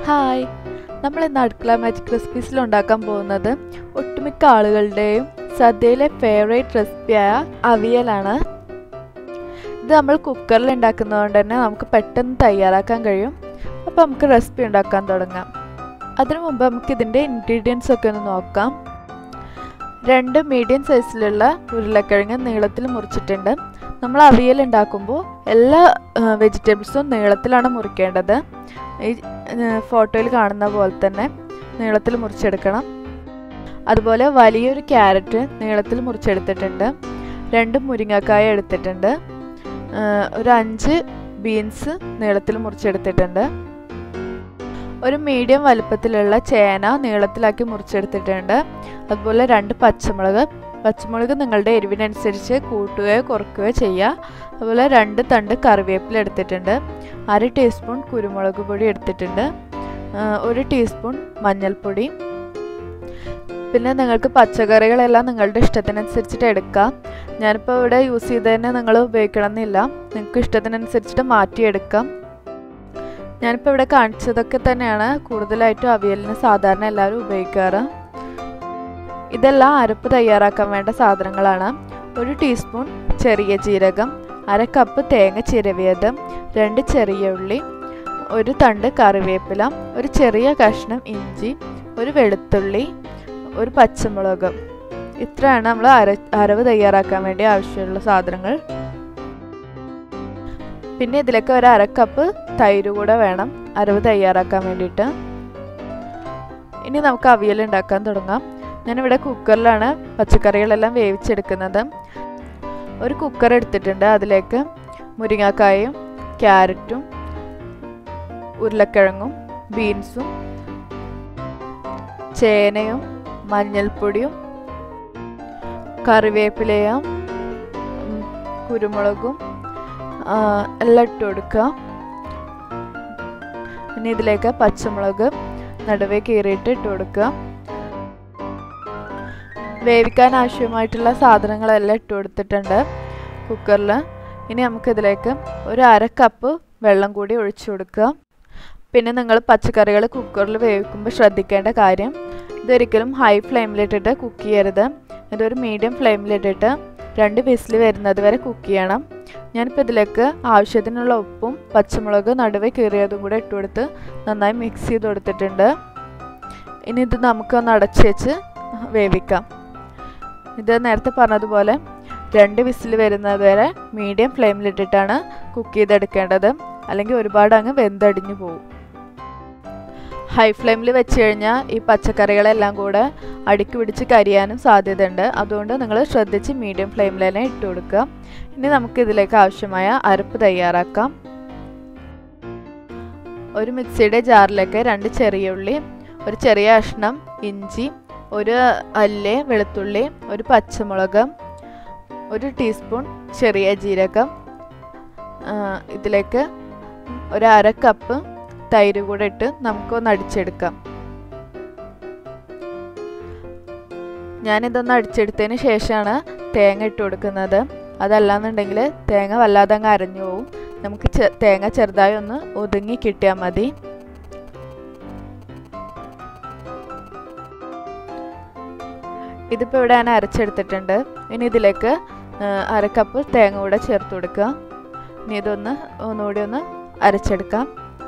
hi നമ്മൾ ഇന്ന് അടുക്കള മാജിക് റെസിപ്പീസിൽ ഉണ്ടാക്കാൻ പോകുന്നത് ഒട്ടുമിക്ക ആളുകളുടെയും സദ്യയിലെ ഫേവറേറ്റ് റെസിപ്പിയായ അവിയലാണ് ഇത് നമ്മൾ കുക്കറിൽ ഉണ്ടാക്കുന്നതുകൊണ്ട് തന്നെ നമുക്ക് പെട്ടെന്ന് തയ്യാറാക്കാൻ കഴിയും അപ്പോൾ നമുക്ക് റെസിപ്പി ഉണ്ടാക്കാൻ തുടങ്ങാം അതിനു മുമ്പ് നമുക്ക് ഇതിൻ്റെ ഇൻഗ്രീഡിയൻസ് ഒക്കെ ഒന്ന് നോക്കാം രണ്ട് മീഡിയം സൈസിലുള്ള ഉരുളക്കിഴങ്ങ് നീളത്തിൽ മുറിച്ചിട്ടുണ്ട് നമ്മൾ അവിയൽ ഉണ്ടാക്കുമ്പോൾ എല്ലാ വെജിറ്റബിൾസും നീളത്തിലാണ് മുറിക്കേണ്ടത് ഈ ഫോട്ടോയിൽ കാണുന്ന പോലെ തന്നെ നീളത്തിൽ മുറിച്ചെടുക്കണം അതുപോലെ വലിയൊരു ക്യാരറ്റ് നീളത്തിൽ മുറിച്ചെടുത്തിട്ടുണ്ട് രണ്ട് മുരിങ്ങക്കായ എടുത്തിട്ടുണ്ട് ഒരു അഞ്ച് ബീൻസ് നീളത്തിൽ മുറിച്ചെടുത്തിട്ടുണ്ട് ഒരു മീഡിയം വലുപ്പത്തിലുള്ള ചേന നീളത്തിലാക്കി മുറിച്ചെടുത്തിട്ടുണ്ട് അതുപോലെ രണ്ട് പച്ചമുളക് പച്ചമുളക് നിങ്ങളുടെ എരിവിനനുസരിച്ച് കൂട്ടുകയോ കുറയ്ക്കുകയോ ചെയ്യുക അതുപോലെ രണ്ട് തണ്ട് കറിവേപ്പില എടുത്തിട്ടുണ്ട് അര ടീസ്പൂൺ കുരുമുളക് പൊടി എടുത്തിട്ടുണ്ട് ഒരു ടീസ്പൂൺ മഞ്ഞൾപ്പൊടി പിന്നെ നിങ്ങൾക്ക് പച്ചക്കറികളെല്ലാം നിങ്ങളുടെ ഇഷ്ടത്തിനനുസരിച്ചിട്ട് എടുക്കാം ഞാനിപ്പോൾ ഇവിടെ യൂസ് ചെയ്ത് തന്നെ നിങ്ങൾ ഉപയോഗിക്കണമെന്നില്ല നിങ്ങൾക്ക് ഇഷ്ടത്തിനനുസരിച്ചിട്ട് മാറ്റിയെടുക്കാം ഞാനിപ്പോൾ ഇവിടെ കാണിച്ചതൊക്കെ തന്നെയാണ് കൂടുതലായിട്ടും അവിയലിന് സാധാരണ എല്ലാവരും ഉപയോഗിക്കാറ് ഇതെല്ലാം അരപ്പ് തയ്യാറാക്കാൻ വേണ്ട സാധനങ്ങളാണ് ഒരു ടീസ്പൂൺ ചെറിയ ജീരകം അര കപ്പ് തേങ്ങ ചിരവിയത് രണ്ട് ചെറിയ ഉള്ളി ഒരു തണ്ട് കറിവേപ്പില ഒരു ചെറിയ കഷ്ണം ഇഞ്ചി ഒരു വെളുത്തുള്ളി ഒരു പച്ചമുളക് ഇത്രയാണ് നമ്മൾ അര അരവ് തയ്യാറാക്കാൻ വേണ്ടി ആവശ്യമുള്ള സാധനങ്ങൾ പിന്നെ ഇതിലേക്ക് ഒരു അര കപ്പ് തൈര് കൂടെ വേണം അരവ് തയ്യാറാക്കാൻ വേണ്ടിയിട്ട് ഇനി നമുക്ക് അവിയൽ ഉണ്ടാക്കാൻ തുടങ്ങാം ഞാനിവിടെ കുക്കറിലാണ് പച്ചക്കറികളെല്ലാം വേവിച്ചെടുക്കുന്നത് ഒരു കുക്കർ എടുത്തിട്ടുണ്ട് അതിലേക്ക് മുരിങ്ങാക്കായും ക്യാരറ്റും ഉരുളക്കിഴങ്ങും ബീൻസും ചേനയും മഞ്ഞൾപ്പൊടിയും കറിവേപ്പിലയും കുരുമുളകും എല്ലാം ഇട്ട് കൊടുക്കുക പിന്നെ ഇതിലേക്ക് പച്ചമുളക് നടുവേ കീറിയിട്ട് ഇട്ട് കൊടുക്കുക വേവിക്കാൻ ആവശ്യമായിട്ടുള്ള സാധനങ്ങളെല്ലാം ഇട്ട് കൊടുത്തിട്ടുണ്ട് കുക്കറിൽ ഇനി നമുക്കിതിലേക്ക് ഒരു അര കപ്പ് വെള്ളം കൂടി ഒഴിച്ചു കൊടുക്കുക പിന്നെ നിങ്ങൾ പച്ചക്കറികൾ കുക്കറിൽ വേവിക്കുമ്പോൾ ശ്രദ്ധിക്കേണ്ട കാര്യം ഇതൊരിക്കലും ഹൈ ഫ്ലെയിമിലിട്ടിട്ട് കുക്ക് ചെയ്യരുത് ഇതൊരു മീഡിയം ഫ്ലെയിമിലിട്ടിട്ട് രണ്ട് വിസിൽ വരുന്നത് വരെ കുക്ക് ചെയ്യണം ഞാനിപ്പോൾ ഇതിലേക്ക് ആവശ്യത്തിനുള്ള ഉപ്പും പച്ചമുളക് നടുവേ കീറിയതും കൂടെ ഇട്ട് കൊടുത്ത് നന്നായി മിക്സ് ചെയ്ത് കൊടുത്തിട്ടുണ്ട് ഇനി ഇത് നമുക്കൊന്ന് അടച്ചു വെച്ച് വേവിക്കാം ഇത് നേരത്തെ പറഞ്ഞതുപോലെ രണ്ട് വിസിൽ വരുന്നത് വരെ മീഡിയം ഫ്ലെയിമിലിട്ടിട്ടാണ് കുക്ക് ചെയ്തെടുക്കേണ്ടത് അല്ലെങ്കിൽ ഒരുപാട് അങ്ങ് വെന്തടിഞ്ഞു പോകും ഹൈ ഫ്ലെയിമിൽ വെച്ച് കഴിഞ്ഞാൽ ഈ പച്ചക്കറികളെല്ലാം കൂടെ അടുക്കി പിടിച്ച് കരിയാനും സാധ്യതയുണ്ട് അതുകൊണ്ട് നിങ്ങൾ ശ്രദ്ധിച്ച് മീഡിയം ഫ്ലെയിമിൽ തന്നെ ഇട്ട് കൊടുക്കുക ഇനി നമുക്ക് ഇതിലേക്ക് ആവശ്യമായ അരപ്പ് തയ്യാറാക്കാം ഒരു മിക്സിയുടെ ജാറിലേക്ക് രണ്ട് ചെറിയ ഉള്ളി ഒരു ചെറിയ കഷ്ണം ഇഞ്ചി ഒരു അല്ല് വെളുത്തുള്ളി ഒരു പച്ചമുളക് ഒരു ടീസ്പൂൺ ചെറിയ ജീരകം ഇതിലേക്ക് ഒരു അര കപ്പ് തൈര് കൂടെ ഇട്ട് നമുക്കൊന്ന് അടിച്ചെടുക്കാം ഞാനിതൊന്ന് അടിച്ചെടുത്തതിന് ശേഷമാണ് തേങ്ങ ഇട്ട് കൊടുക്കുന്നത് അതല്ലാന്നുണ്ടെങ്കിൽ തേങ്ങ വല്ലാതെ അങ്ങ് അരഞ്ഞു പോവും നമുക്ക് തേങ്ങ ചെറുതായി ഒന്ന് ഒതുങ്ങി കിട്ടിയാൽ മതി ഇതിപ്പോൾ ഇവിടെ ഞാൻ അരച്ചെടുത്തിട്ടുണ്ട് ഇനി ഇതിലേക്ക് അര കപ്പ് തേങ്ങ കൂടെ ചേർത്ത് കൊടുക്കുക ഇനി ഇതൊന്ന് ഒന്നുകൂടി ഒന്ന് അരച്ചെടുക്കാം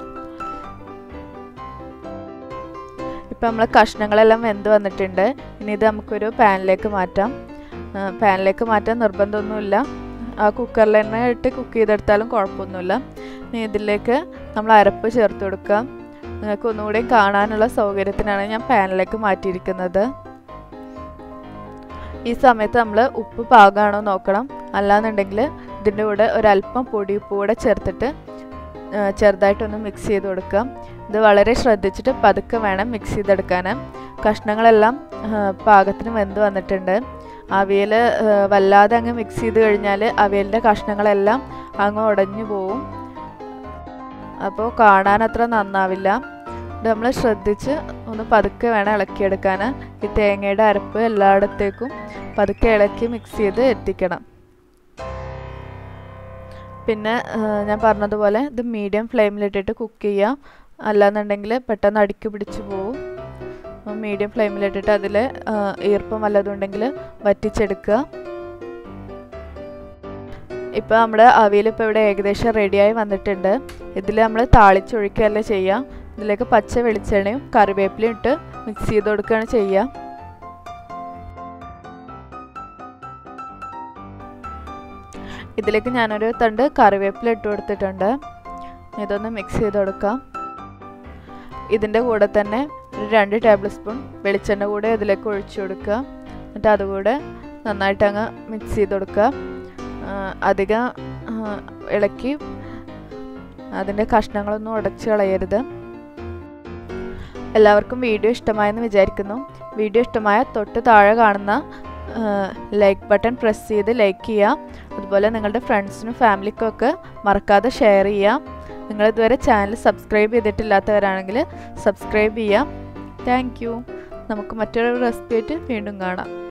ഇപ്പം നമ്മൾ കഷ്ണങ്ങളെല്ലാം വെന്ത് വന്നിട്ടുണ്ട് ഇനി ഇത് നമുക്കൊരു പാനിലേക്ക് മാറ്റാം പാനിലേക്ക് മാറ്റാൻ നിർബന്ധമൊന്നുമില്ല ആ കുക്കറിൽ തന്നെ ഇട്ട് കുക്ക് ചെയ്തെടുത്താലും കുഴപ്പമൊന്നുമില്ല ഇനി ഇതിലേക്ക് നമ്മൾ അരപ്പ് ചേർത്ത് കൊടുക്കാം നിങ്ങൾക്ക് ഒന്നുകൂടി കാണാനുള്ള സൗകര്യത്തിനാണ് ഞാൻ പാനിലേക്ക് മാറ്റിയിരിക്കുന്നത് ഈ സമയത്ത് നമ്മൾ ഉപ്പ് പാകമാണോ നോക്കണം അല്ലാന്നുണ്ടെങ്കിൽ ഇതിൻ്റെ കൂടെ ഒരല്പം പൊടി ഉപ്പ് കൂടെ ചേർത്തിട്ട് ചെറുതായിട്ടൊന്ന് മിക്സ് ചെയ്ത് കൊടുക്കാം ഇത് വളരെ ശ്രദ്ധിച്ചിട്ട് പതുക്കെ വേണം മിക്സ് ചെയ്തെടുക്കാൻ കഷ്ണങ്ങളെല്ലാം പാകത്തിന് വെന്ത് വന്നിട്ടുണ്ട് അവിയൽ വല്ലാതെ അങ്ങ് മിക്സ് ചെയ്ത് കഴിഞ്ഞാൽ അവിയലിൻ്റെ കഷ്ണങ്ങളെല്ലാം അങ്ങ് ഉടഞ്ഞു പോവും അപ്പോൾ കാണാൻ അത്ര നന്നാവില്ല ഇത് നമ്മൾ ശ്രദ്ധിച്ച് ഒന്ന് പതുക്കെ വേണം ഇളക്കിയെടുക്കാൻ ഈ തേങ്ങയുടെ അരപ്പ് എല്ലായിടത്തേക്കും പതുക്കെ ഇളക്കി മിക്സ് ചെയ്ത് എത്തിക്കണം പിന്നെ ഞാൻ പറഞ്ഞതുപോലെ ഇത് മീഡിയം ഫ്ലെയിമിലിട്ടിട്ട് കുക്ക് ചെയ്യാം അല്ലാന്നുണ്ടെങ്കിൽ പെട്ടെന്ന് അടുക്കി പിടിച്ച് പോവും മീഡിയം ഫ്ലെയിമിലിട്ടിട്ട് അതിൽ ഈർപ്പം വല്ലതും ഉണ്ടെങ്കിൽ വറ്റിച്ചെടുക്കുക ഇപ്പോൾ നമ്മുടെ അവിയൽ ഇപ്പോൾ ഇവിടെ ഏകദേശം റെഡിയായി വന്നിട്ടുണ്ട് ഇതിൽ നമ്മൾ താളിച്ചൊഴിക്കുകയല്ല ചെയ്യുക ഇതിലേക്ക് പച്ച വെളിച്ചെണ്ണയും കറിവേപ്പിലയും ഇട്ട് മിക്സ് ചെയ്ത് കൊടുക്കുകയാണ് ചെയ്യുക ഇതിലേക്ക് ഞാനൊരു തണ്ട് കറിവേപ്പില ഇട്ട് കൊടുത്തിട്ടുണ്ട് ഇതൊന്ന് മിക്സ് ചെയ്ത് കൊടുക്കാം ഇതിൻ്റെ കൂടെ തന്നെ ഒരു രണ്ട് ടേബിൾ സ്പൂൺ വെളിച്ചെണ്ണ കൂടെ ഇതിലേക്ക് ഒഴിച്ചു കൊടുക്കുക എന്നിട്ട് അതുകൂടെ നന്നായിട്ട് അങ്ങ് മിക്സ് ചെയ്ത് കൊടുക്കുക അധികം ഇളക്കി അതിൻ്റെ കഷ്ണങ്ങളൊന്നും ഉടച്ച് കളയരുത് എല്ലാവർക്കും വീഡിയോ ഇഷ്ടമായെന്ന് വിചാരിക്കുന്നു വീഡിയോ ഇഷ്ടമായ തൊട്ട് താഴെ കാണുന്ന ലൈക്ക് ബട്ടൺ പ്രസ് ചെയ്ത് ലൈക്ക് ചെയ്യുക അതുപോലെ നിങ്ങളുടെ ഫ്രണ്ട്സിനും ഫാമിലിക്കും ഒക്കെ മറക്കാതെ ഷെയർ ചെയ്യുക നിങ്ങൾ ഇതുവരെ ചാനൽ സബ്സ്ക്രൈബ് ചെയ്തിട്ടില്ലാത്തവരാണെങ്കിൽ സബ്സ്ക്രൈബ് ചെയ്യാം താങ്ക് നമുക്ക് മറ്റൊരു റെസിപ്പി ആയിട്ട് വീണ്ടും കാണാം